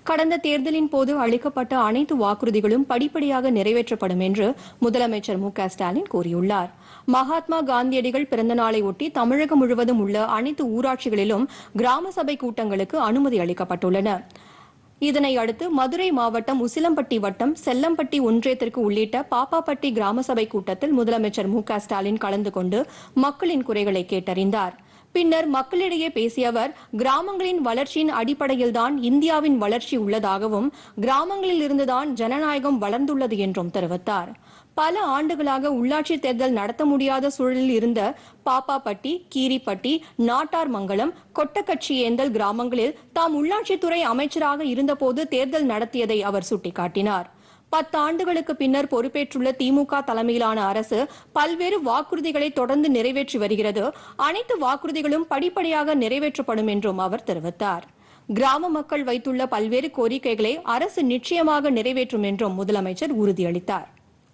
கடந்த தேர்தலின் போது அளிக்கப்பட்ட அனைத்து வாக்குறுதிகளும் படிப்படியாக நிறைவேற்றப்படும் என்று முதலமைச்சர் மு க ஸ்டாலின் கூறியுள்ளார் மகாத்மா காந்தியடிகள் பிறந்த நாளை ஒட்டி தமிழகம் முழுவதும் உள்ள அனைத்து ஊராட்சிகளிலும் கிராம சபை கூட்டங்களுக்கு அனுமதி அளிக்கப்பட்டுள்ளன இதனை அடுத்து மதுரை மாவட்டம் உசிலம்பட்டி வட்டம் செல்லம்பட்டி ஒன்றியத்திற்கு உள்ளிட்ட பாப்பாப்பட்டி கிராம சபை கூட்டத்தில் முதலமைச்சர் மு க ஸ்டாலின் கலந்து கொண்டு மக்களின் குறைகளை கேட்டறிந்தார் பின்னர் மக்களிடையே பேசிய அவர் கிராமங்களின் வளர்ச்சியின் அடிப்படையில்தான் இந்தியாவின் வளர்ச்சி உள்ளதாகவும் கிராமங்களில் இருந்துதான் ஜனநாயகம் வளர்ந்துள்ளது என்றும் தெரிவித்தார் பல ஆண்டுகளாக உள்ளாட்சி தேர்தல் நடத்த முடியாத சூழலில் இருந்த பாப்பாப்பட்டி கீரிப்பட்டி நாட்டார்மங்கலம் கொட்டக்கச்சியேந்தல் கிராமங்களில் தாம் உள்ளாட்சித்துறை அமைச்சராக இருந்தபோது தேர்தல் நடத்தியதை அவர் சுட்டிக்காட்டினார் பத்தாண்டுகளுக்கு பின்னர் பொறுப்பேற்றுள்ள திமுக தலைமையிலான அரசு பல்வேறு வாக்குறுதிகளை தொடர்ந்து நிறைவேற்றி வருகிறது அனைத்து வாக்குறுதிகளும் படிப்படியாக நிறைவேற்றப்படும் என்றும் அவர் தெரிவித்தார் கிராம மக்கள் வைத்துள்ள பல்வேறு கோரிக்கைகளை அரசு நிச்சயமாக நிறைவேற்றும் என்றும் முதலமைச்சர் உறுதியளித்தார்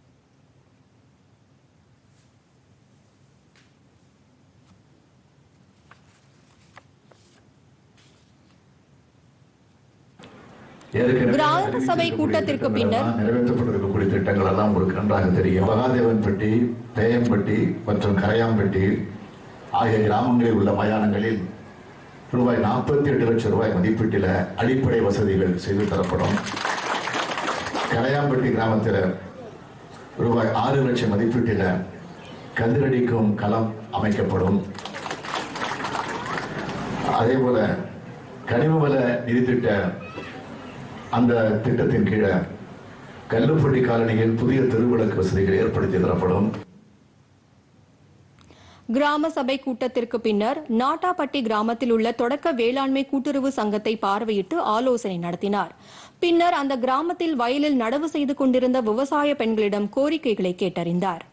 ஏற்கனவே கிராம சபை அறிவித்திருக்கக்கூடிய கூட்டத்திற்கு திட்டங்கள் பின்னர் எல்லாம் நிறைவேற்றப்பட்டிருக்கக்கூடிய திட்டங்கள் எல்லாம் உங்களுக்கு நன்றாக தெரியும் மகாதேவன்பட்டி தேயம்பட்டி மற்றும் கரையாம்பட்டி ஆகிய கிராமங்களில் உள்ள மயானங்களில் ரூபாய் நாற்பத்தி எட்டு லட்சம் ரூபாய் மதிப்பீட்டில் அடிப்படை வசதிகள் செய்து தரப்படும் கரையாம்பட்டி கிராமத்தில் ரூபாய் ஆறு லட்சம் மதிப்பீட்டில் கதிரடிக்கும் களம் அமைக்கப்படும் அதே போல கனிமவள நிதித்திட்ட அந்த திட்டத்தின் கீழே கல்லுப்பட்டி காலனியில் புதிய தெருவிளக்கு வசதிகள் ஏற்படுத்தி தரப்படும் கிராம சபை கூட்டத்திற்கு பின்னர் நாட்டாப்பட்டி கிராமத்தில் உள்ள தொடக்க வேளாண்மை கூட்டுறவு சங்கத்தை பார்வையிட்டு ஆலோசனை நடத்தினார் பின்னர் அந்த கிராமத்தில் வயலில் நடவு செய்து கொண்டிருந்த விவசாய பெண்களிடம் கோரிக்கைகளை கேட்டறிந்தார்